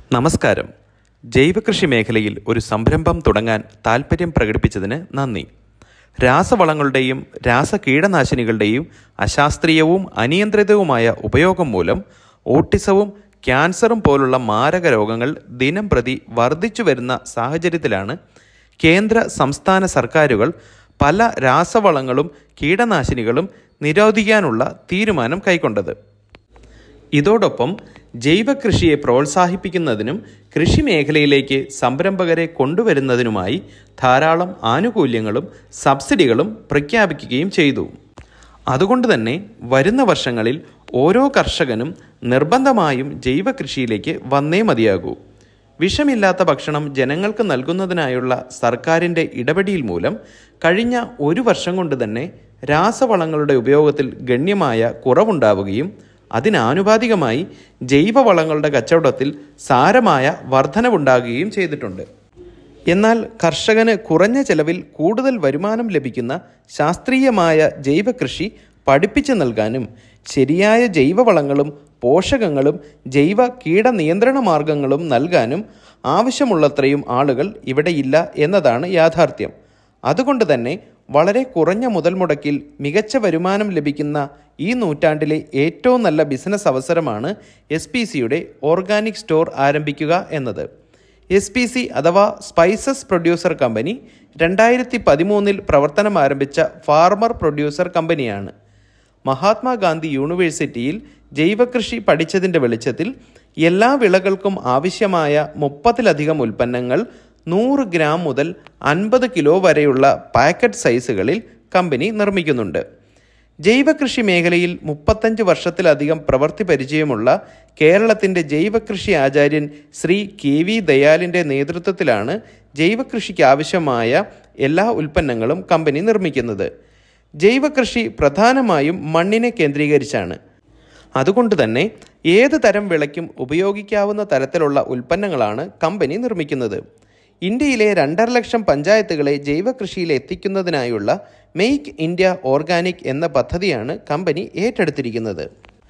നമസ്കാരം ജൈവകൃഷി മേഖലയിൽ ഒരു സംരംഭം തുടങ്ങാൻ താൽപ്പര്യം പ്രകടിപ്പിച്ചതിന് നന്ദി രാസവളങ്ങളുടെയും രാസകീടനാശിനികളുടെയും അശാസ്ത്രീയവും അനിയന്ത്രിതവുമായ ഉപയോഗം മൂലം ഓട്ടിസവും ക്യാൻസറും പോലുള്ള മാരക രോഗങ്ങൾ ദിനം പ്രതി വർദ്ധിച്ചു വരുന്ന സാഹചര്യത്തിലാണ് കേന്ദ്ര സംസ്ഥാന സർക്കാരുകൾ പല രാസവളങ്ങളും കീടനാശിനികളും നിരോധിക്കാനുള്ള തീരുമാനം കൈക്കൊണ്ടത് ഇതോടൊപ്പം ജൈവകൃഷിയെ പ്രോത്സാഹിപ്പിക്കുന്നതിനും കൃഷി മേഖലയിലേക്ക് സംരംഭകരെ കൊണ്ടുവരുന്നതിനുമായി ധാരാളം ആനുകൂല്യങ്ങളും സബ്സിഡികളും പ്രഖ്യാപിക്കുകയും ചെയ്തു അതുകൊണ്ട് തന്നെ വരുന്ന വർഷങ്ങളിൽ ഓരോ കർഷകനും നിർബന്ധമായും ജൈവകൃഷിയിലേക്ക് വന്നേ മതിയാകൂ വിഷമില്ലാത്ത ഭക്ഷണം ജനങ്ങൾക്ക് നൽകുന്നതിനായുള്ള സർക്കാരിൻ്റെ ഇടപെടിയിൽ മൂലം കഴിഞ്ഞ ഒരു വർഷം കൊണ്ട് തന്നെ രാസവളങ്ങളുടെ ഉപയോഗത്തിൽ ഗണ്യമായ കുറവുണ്ടാവുകയും അതിനാനുപാതികമായി ജൈവവളങ്ങളുടെ കച്ചവടത്തിൽ സാരമായ വർധനവുണ്ടാകുകയും ചെയ്തിട്ടുണ്ട് എന്നാൽ കർഷകന് കുറഞ്ഞ ചെലവിൽ കൂടുതൽ വരുമാനം ലഭിക്കുന്ന ശാസ്ത്രീയമായ ജൈവകൃഷി പഠിപ്പിച്ചു നൽകാനും ശരിയായ ജൈവവളങ്ങളും പോഷകങ്ങളും ജൈവ കീടനിയന്ത്രണ മാർഗങ്ങളും നൽകാനും ആവശ്യമുള്ളത്രയും ആളുകൾ ഇവിടെയില്ല എന്നതാണ് യാഥാർത്ഥ്യം അതുകൊണ്ട് തന്നെ വളരെ കുറഞ്ഞ മുതൽ മുടക്കിൽ മികച്ച വരുമാനം ലഭിക്കുന്ന ഈ നൂറ്റാണ്ടിലെ ഏറ്റവും നല്ല ബിസിനസ് അവസരമാണ് എസ് പി സിയുടെ ഓർഗാനിക് സ്റ്റോർ ആരംഭിക്കുക എന്നത് എസ് പി സി അഥവാ സ്പൈസസ് പ്രൊഡ്യൂസർ കമ്പനി രണ്ടായിരത്തി പതിമൂന്നിൽ പ്രവർത്തനം ആരംഭിച്ച ഫാർമർ പ്രൊഡ്യൂസർ കമ്പനിയാണ് മഹാത്മാഗാന്ധി യൂണിവേഴ്സിറ്റിയിൽ ജൈവകൃഷി പഠിച്ചതിൻ്റെ വെളിച്ചത്തിൽ എല്ലാ വിളകൾക്കും ആവശ്യമായ മുപ്പതിലധികം ഉൽപ്പന്നങ്ങൾ നൂറ് ഗ്രാം മുതൽ അൻപത് കിലോ വരെയുള്ള പാക്കറ്റ് സൈസുകളിൽ കമ്പനി നിർമ്മിക്കുന്നുണ്ട് ജൈവകൃഷി മേഖലയിൽ മുപ്പത്തഞ്ച് വർഷത്തിലധികം പ്രവൃത്തി പരിചയമുള്ള കേരളത്തിൻ്റെ ജൈവകൃഷി ആചാര്യൻ ശ്രീ കെ വി ദയാലിൻ്റെ നേതൃത്വത്തിലാണ് ജൈവകൃഷിക്ക് ആവശ്യമായ എല്ലാ ഉൽപ്പന്നങ്ങളും കമ്പനി നിർമ്മിക്കുന്നത് ജൈവകൃഷി പ്രധാനമായും മണ്ണിനെ കേന്ദ്രീകരിച്ചാണ് അതുകൊണ്ട് തന്നെ ഏത് തരം വിളയ്ക്കും ഉപയോഗിക്കാവുന്ന തരത്തിലുള്ള ഉൽപ്പന്നങ്ങളാണ് കമ്പനി നിർമ്മിക്കുന്നത് ഇന്ത്യയിലെ രണ്ടര ലക്ഷം പഞ്ചായത്തുകളെ ജൈവകൃഷിയിൽ എത്തിക്കുന്നതിനായുള്ള മെയ്ക്ക് ഇന്ത്യ ഓർഗാനിക് എന്ന പദ്ധതിയാണ് കമ്പനി ഏറ്റെടുത്തിരിക്കുന്നത്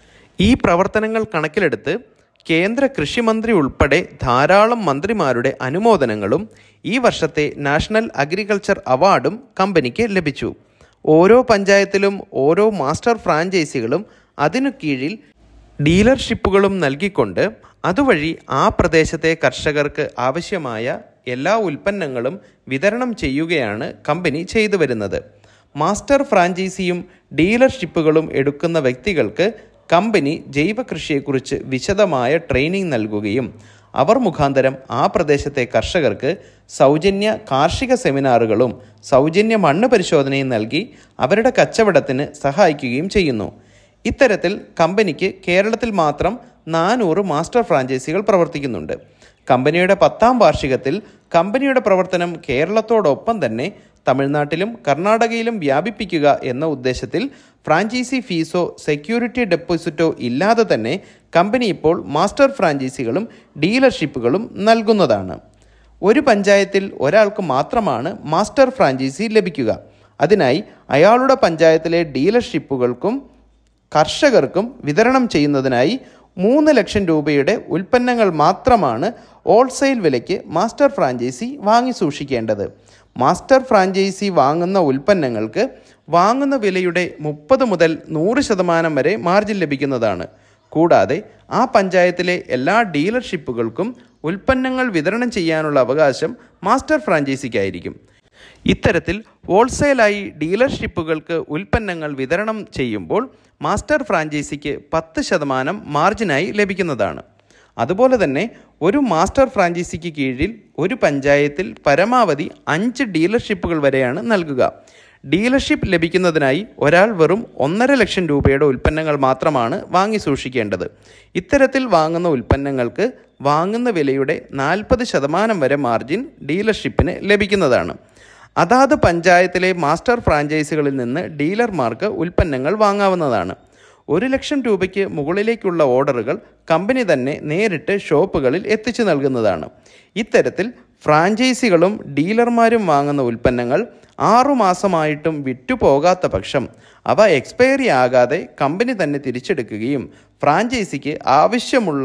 ഈ പ്രവർത്തനങ്ങൾ കണക്കിലെടുത്ത് കേന്ദ്ര കൃഷിമന്ത്രി ഉൾപ്പെടെ ധാരാളം മന്ത്രിമാരുടെ അനുമോദനങ്ങളും ഈ വർഷത്തെ നാഷണൽ അഗ്രികൾച്ചർ അവാർഡും കമ്പനിക്ക് ലഭിച്ചു ഓരോ പഞ്ചായത്തിലും ഓരോ മാസ്റ്റർ ഫ്രാഞ്ചൈസികളും അതിനു കീഴിൽ ഡീലർഷിപ്പുകളും നൽകിക്കൊണ്ട് അതുവഴി ആ പ്രദേശത്തെ കർഷകർക്ക് ആവശ്യമായ എല്ലാ ഉൽപ്പന്നങ്ങളും വിതരണം ചെയ്യുകയാണ് കമ്പനി ചെയ്തു വരുന്നത് മാസ്റ്റർ ഫ്രാഞ്ചൈസിയും ഡീലർഷിപ്പുകളും എടുക്കുന്ന വ്യക്തികൾക്ക് കമ്പനി ജൈവകൃഷിയെക്കുറിച്ച് വിശദമായ ട്രെയിനിങ് നൽകുകയും അവർ മുഖാന്തരം ആ പ്രദേശത്തെ കർഷകർക്ക് സൗജന്യ കാർഷിക സെമിനാറുകളും സൗജന്യ മണ്ണ് പരിശോധനയും നൽകി അവരുടെ കച്ചവടത്തിന് സഹായിക്കുകയും ചെയ്യുന്നു ഇത്തരത്തിൽ കമ്പനിക്ക് കേരളത്തിൽ മാത്രം നാനൂറ് മാസ്റ്റർ ഫ്രാഞ്ചൈസികൾ പ്രവർത്തിക്കുന്നുണ്ട് കമ്പനിയുടെ പത്താം വാർഷികത്തിൽ കമ്പനിയുടെ പ്രവർത്തനം കേരളത്തോടൊപ്പം തന്നെ തമിഴ്നാട്ടിലും കർണാടകയിലും വ്യാപിപ്പിക്കുക എന്ന ഉദ്ദേശത്തിൽ ഫ്രാഞ്ചൈസി ഫീസോ സെക്യൂരിറ്റി ഡെപ്പോസിറ്റോ ഇല്ലാതെ തന്നെ കമ്പനി ഇപ്പോൾ മാസ്റ്റർ ഫ്രാഞ്ചൈസികളും ഡീലർഷിപ്പുകളും നൽകുന്നതാണ് ഒരു പഞ്ചായത്തിൽ ഒരാൾക്ക് മാത്രമാണ് മാസ്റ്റർ ഫ്രാഞ്ചൈസി ലഭിക്കുക അതിനായി അയാളുടെ പഞ്ചായത്തിലെ ഡീലർഷിപ്പുകൾക്കും കർഷകർക്കും വിതരണം ചെയ്യുന്നതിനായി മൂന്ന് ലക്ഷം രൂപയുടെ ഉൽപ്പന്നങ്ങൾ മാത്രമാണ് ഹോൾസെയിൽ വിലയ്ക്ക് മാസ്റ്റർ ഫ്രാഞ്ചൈസി വാങ്ങി സൂക്ഷിക്കേണ്ടത് മാസ്റ്റർ ഫ്രാഞ്ചൈസി വാങ്ങുന്ന ഉൽപ്പന്നങ്ങൾക്ക് വാങ്ങുന്ന വിലയുടെ മുപ്പത് മുതൽ നൂറ് ശതമാനം വരെ മാർജിൻ ലഭിക്കുന്നതാണ് കൂടാതെ ആ പഞ്ചായത്തിലെ എല്ലാ ഡീലർഷിപ്പുകൾക്കും ഉൽപ്പന്നങ്ങൾ വിതരണം ചെയ്യാനുള്ള അവകാശം മാസ്റ്റർ ഫ്രാഞ്ചൈസിക്കായിരിക്കും ഇത്തരത്തിൽ ഹോൾസെയിലായി ഡീലർഷിപ്പുകൾക്ക് ഉൽപ്പന്നങ്ങൾ വിതരണം ചെയ്യുമ്പോൾ മാസ്റ്റർ ഫ്രാഞ്ചൈസിക്ക് പത്ത് ശതമാനം മാർജിനായി ലഭിക്കുന്നതാണ് അതുപോലെ തന്നെ ഒരു മാസ്റ്റർ ഫ്രാഞ്ചൈസിക്ക് കീഴിൽ ഒരു പഞ്ചായത്തിൽ പരമാവധി അഞ്ച് ഡീലർഷിപ്പുകൾ വരെയാണ് നൽകുക ഡീലർഷിപ്പ് ലഭിക്കുന്നതിനായി ഒരാൾ വെറും ഒന്നര ലക്ഷം രൂപയുടെ ഉൽപ്പന്നങ്ങൾ മാത്രമാണ് വാങ്ങി സൂക്ഷിക്കേണ്ടത് ഇത്തരത്തിൽ വാങ്ങുന്ന ഉൽപ്പന്നങ്ങൾക്ക് വാങ്ങുന്ന വിലയുടെ നാൽപ്പത് ശതമാനം വരെ മാർജിൻ ഡീലർഷിപ്പിന് ലഭിക്കുന്നതാണ് അതാത് പഞ്ചായത്തിലെ മാസ്റ്റർ ഫ്രാഞ്ചൈസികളിൽ നിന്ന് ഡീലർമാർക്ക് ഉൽപ്പന്നങ്ങൾ വാങ്ങാവുന്നതാണ് ഒരു ലക്ഷം രൂപയ്ക്ക് മുകളിലേക്കുള്ള ഓർഡറുകൾ കമ്പനി തന്നെ നേരിട്ട് ഷോപ്പുകളിൽ എത്തിച്ചു നൽകുന്നതാണ് ഇത്തരത്തിൽ ഫ്രാഞ്ചൈസികളും ഡീലർമാരും വാങ്ങുന്ന ഉൽപ്പന്നങ്ങൾ ആറുമാസമായിട്ടും വിറ്റുപോകാത്ത പക്ഷം അവ എക്സ്പയറി ആകാതെ കമ്പനി തന്നെ തിരിച്ചെടുക്കുകയും ഫ്രാഞ്ചൈസിക്ക് ആവശ്യമുള്ള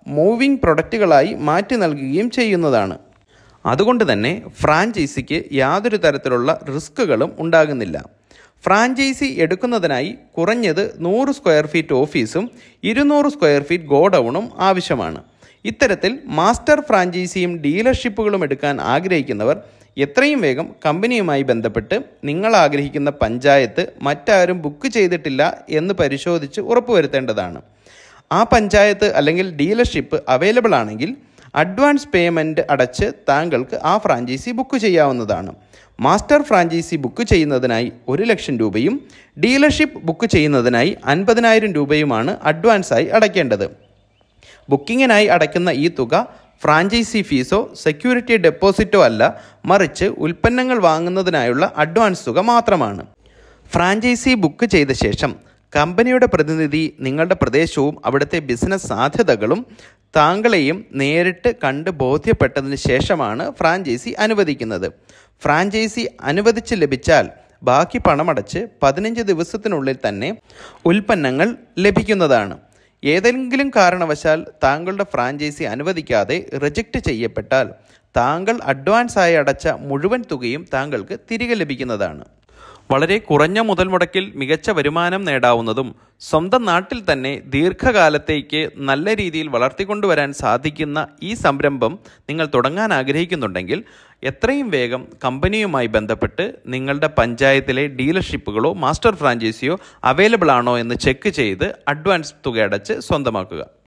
മൂവിംഗ് പ്രൊഡക്റ്റുകളായി മാറ്റി നൽകുകയും ചെയ്യുന്നതാണ് അതുകൊണ്ട് തന്നെ ഫ്രാഞ്ചൈസിക്ക് യാതൊരു തരത്തിലുള്ള റിസ്കുകളും ഉണ്ടാകുന്നില്ല ഫ്രാഞ്ചൈസി എടുക്കുന്നതിനായി കുറഞ്ഞത് നൂറ് സ്ക്വയർ ഫീറ്റ് ഓഫീസും ഇരുന്നൂറ് സ്ക്വയർ ഫീറ്റ് ഗോഡൗണും ആവശ്യമാണ് ഇത്തരത്തിൽ മാസ്റ്റർ ഫ്രാഞ്ചൈസിയും ഡീലർഷിപ്പുകളും എടുക്കാൻ ആഗ്രഹിക്കുന്നവർ എത്രയും വേഗം കമ്പനിയുമായി ബന്ധപ്പെട്ട് നിങ്ങൾ ആഗ്രഹിക്കുന്ന പഞ്ചായത്ത് മറ്റാരും ബുക്ക് ചെയ്തിട്ടില്ല എന്ന് പരിശോധിച്ച് ഉറപ്പുവരുത്തേണ്ടതാണ് ആ പഞ്ചായത്ത് അല്ലെങ്കിൽ ഡീലർഷിപ്പ് അവൈലബിൾ ആണെങ്കിൽ അഡ്വാൻസ് പേയ്മെൻറ്റ് അടച്ച് താങ്കൾക്ക് ആ ഫ്രാഞ്ചൈസി ബുക്ക് ചെയ്യാവുന്നതാണ് മാസ്റ്റർ ഫ്രാഞ്ചൈസി ബുക്ക് ചെയ്യുന്നതിനായി ഒരു ലക്ഷം രൂപയും ഡീലർഷിപ്പ് ബുക്ക് ചെയ്യുന്നതിനായി അൻപതിനായിരം രൂപയുമാണ് അഡ്വാൻസായി അടയ്ക്കേണ്ടത് ബുക്കിങ്ങിനായി അടയ്ക്കുന്ന ഈ തുക ഫ്രാഞ്ചൈസി ഫീസോ സെക്യൂരിറ്റി ഡെപ്പോസിറ്റോ അല്ല മറിച്ച് ഉൽപ്പന്നങ്ങൾ വാങ്ങുന്നതിനായുള്ള അഡ്വാൻസ് തുക മാത്രമാണ് ഫ്രാഞ്ചൈസി ബുക്ക് ചെയ്ത ശേഷം കമ്പനിയുടെ പ്രതിനിധി നിങ്ങളുടെ പ്രദേശവും അവിടുത്തെ ബിസിനസ് സാധ്യതകളും താങ്കളെയും നേരിട്ട് കണ്ട് ബോധ്യപ്പെട്ടതിന് ശേഷമാണ് ഫ്രാഞ്ചൈസി അനുവദിക്കുന്നത് ഫ്രാഞ്ചൈസി അനുവദിച്ച് ലഭിച്ചാൽ ബാക്കി പണമടച്ച് പതിനഞ്ച് ദിവസത്തിനുള്ളിൽ തന്നെ ഉൽപ്പന്നങ്ങൾ ലഭിക്കുന്നതാണ് ഏതെങ്കിലും കാരണവശാൽ താങ്കളുടെ ഫ്രാഞ്ചൈസി അനുവദിക്കാതെ റിജക്റ്റ് ചെയ്യപ്പെട്ടാൽ താങ്കൾ അഡ്വാൻസായി അടച്ച മുഴുവൻ തുകയും താങ്കൾക്ക് തിരികെ ലഭിക്കുന്നതാണ് വളരെ കുറഞ്ഞ മുതൽ മുടക്കിൽ മികച്ച വരുമാനം നേടാവുന്നതും സ്വന്തം നാട്ടിൽ തന്നെ ദീർഘകാലത്തേക്ക് നല്ല രീതിയിൽ വളർത്തിക്കൊണ്ടുവരാൻ സാധിക്കുന്ന ഈ സംരംഭം നിങ്ങൾ തുടങ്ങാൻ ആഗ്രഹിക്കുന്നുണ്ടെങ്കിൽ എത്രയും വേഗം കമ്പനിയുമായി ബന്ധപ്പെട്ട് നിങ്ങളുടെ പഞ്ചായത്തിലെ ഡീലർഷിപ്പുകളോ മാസ്റ്റർ ഫ്രാഞ്ചൈസിയോ അവൈലബിൾ ആണോ എന്ന് ചെക്ക് ചെയ്ത് അഡ്വാൻസ് തുക അടച്ച് സ്വന്തമാക്കുക